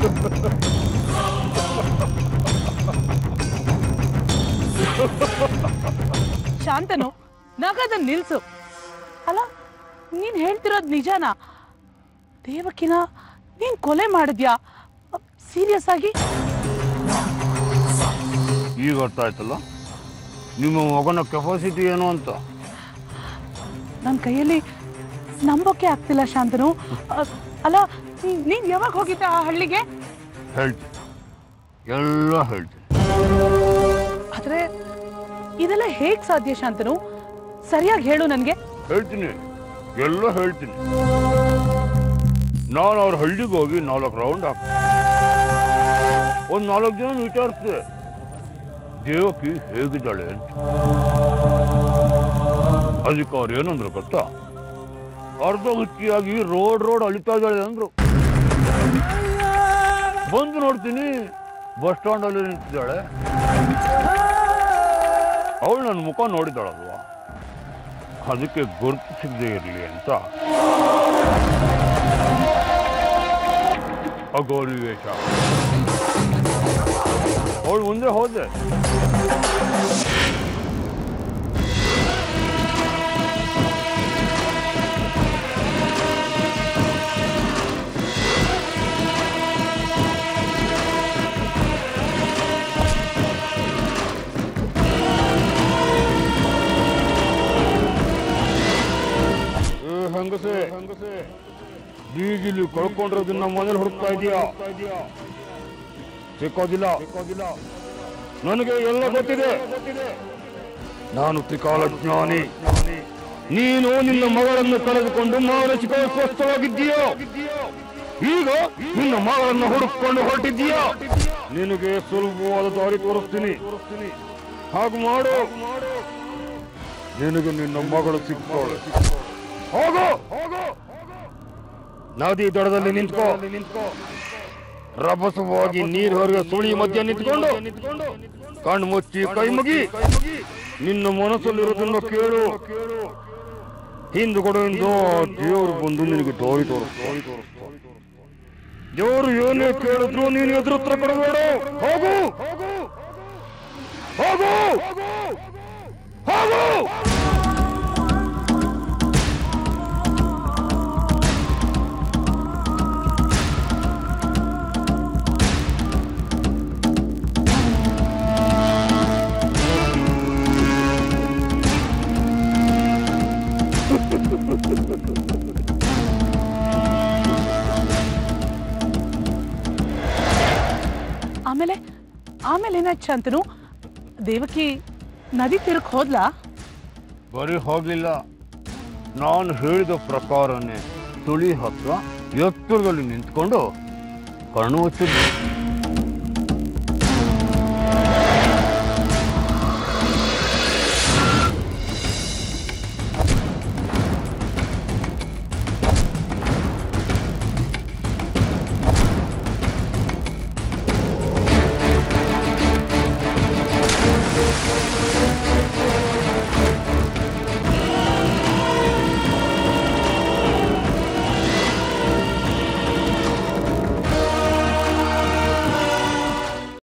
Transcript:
ಶಾಂತನು ನಗದ ನಿಲ್ಸು ಅಲ್ಲ ನೀನ್ ಹೇಳ್ತಿರೋದ್ ನಿಜಾನಾ ದೇವಕಿನ ನೀನ್ ಕೊಲೆ ಮಾಡಿದ್ಯಾ ಸೀರಿಯಸ್ ಆಗಿ ಈಗ ಅರ್ಥ ಆಯ್ತಲ್ಲ ನಿಮ್ಮ ಮಗನ ಕೆಪಾಸಿಟಿ ಏನು ಅಂತ ನನ್ನ ಕೈಯಲ್ಲಿ ನಂಬೋಕೆ ಆಗ್ತಿಲ್ಲ ಶಾಂತನು ಅ- ಅಲ್ಲ ನೀನ್- ನೀನ್ ಯಾವಾಗ ಹೋಗಿದ್ದ ಆ ಹಳ್ಳಿಗೆ ಹೇಳ್ತೀನಿ ಎಲ್ಲ ಹೇಳ್ತೀನಿ ಆದ್ರೆ ಇದೆಲ್ಲ ಹೇಗ್ ಸಾಧ್ಯ ಶಾಂತನು ಸರಿಯಾಗಿ ಹೇಳು ನನ್ಗೆ ಹೇಳ್ತೀನಿ ಎಲ್ಲ ಹೇಳ್ತೀನಿ ನಾನು ಅವ್ರ ಹಳ್ಳಿಗೆ ಹೋಗಿ ನಾಲ್ಕು ರೌಂಡ್ ಹಾಕ್ತೀನಿ ಒಂದು ನಾಲ್ಕು ಜನ ವಿಚಾರಿಸಿದೆ ದೇವಕಿ ಹೇಗಿದ್ದಾಳೆ ಅಂತ ಅದಕ್ಕೆ ಅವ್ರು ಏನಂದ್ರು ಗೊತ್ತಾ ಅರ್ಧ ಹುಚ್ಚಿಯಾಗಿ ರೋಡ್ ರೋಡ್ ಅಳಿತಾ ಇದ್ದಾಳೆ ಅಂದ್ರು ಬಂದು ನೋಡ್ತೀನಿ ಬಸ್ ಸ್ಟ್ಯಾಂಡಲ್ಲಿ ನಿಂತಿದ್ದಾಳೆ ಅವಳು ನನ್ನ ಮುಖ ನೋಡಿದ್ದಾಳಲ್ವಾ ಅದಕ್ಕೆ ಗುರುತು ಸಿಗದೆ ಇರಲಿ ಅಂತ ಅಗೋರಿ ವೇಷ ಅವಳು ಮುಂದೆ ಹೋದೆ ಏ ಹೆಂಗಸೆ ಹೆಂಗಸೆ ಬೀಗಿಲಿ ಕಳ್ಕೊಂಡಿರೋದನ್ನ ಮನೇಲಿ ಹುಡುಕ್ತಾ ಇದೀಯಾ ಸಿಕ್ಕೋದಿಲ್ಲ ಸಿಕ್ಕೋದಿಲ್ಲ ನನಗೆ ಎಲ್ಲ ಗೊತ್ತಿದೆ ನಾನು ತ್ರಿಕಾಲಜ್ಞಾನಿ ನೀನು ನಿನ್ನ ಮಗಳನ್ನು ಕಳೆದುಕೊಂಡು ಮಾನಸಿಕ ಸ್ವಸ್ಥವಾಗಿದ್ದೀಯೋ ಈಗ ನಿನ್ನ ಮಗಳನ್ನು ಹುಡುಕೊಂಡು ಹೊರಟಿದ್ದೀಯೋ ನಿನಗೆ ಸುಲಭವಾದ ದಾರಿ ತೋರಿಸ್ತೀನಿ ಹಾಗೆ ಮಾಡು ನಿನಗೆ ನಿನ್ನ ಮಗಳು ಸಿಕ್ತಾಳೆ ಹೋಗು ಹೋಗು ನದಿ ದಡದಲ್ಲಿ ನಿಂತ್ಕೋ ರಭಸವಾಗಿ ನೀರು ಹೊರಗೆ ಸುಳಿ ಮಧ್ಯ ನಿಂತ್ಕೊಂಡು ಕಣ್ಣು ಮುಚ್ಚಿ ಕೈ ಮುಗಿ ನಿನ್ನ ಮನಸ್ಸಲ್ಲಿರೋದನ್ನ ಕೇಳು ಹಿಂದುಗಡೆಯಿಂದ ದೇವರು ಬಂದು ನಿನಗೆ ದಾರಿ ತೋರಿಸ್ತಾನೆ ದೇವರು ಏನೇ ಕೇಳಿದ್ರು ನೀನು ಎದುರು ಉತ್ತರ ಕೊಡಬೇಡ ಹೋಗು ಹೋಗು ಹೋಗು ಆಮೇಲೆ ಆಮೇಲೆ ಏನಾಯ್ತು ಶಾಂತನು ದೇವಕಿ ನದಿ ತೀರಕ್ ಹೋದ್ಲಾ ಬರೀ ಹೋಗ್ಲಿಲ್ಲ ನಾನು ಹೇಳಿದ ಪ್ರಕಾರನೇ ತುಳಿ ಹತ್ರ ಎತ್ತರದಲ್ಲಿ ನಿಂತ್ಕೊಂಡು ಕಣ್ಣು ಮುಚ್ಚಿದ್ದೆ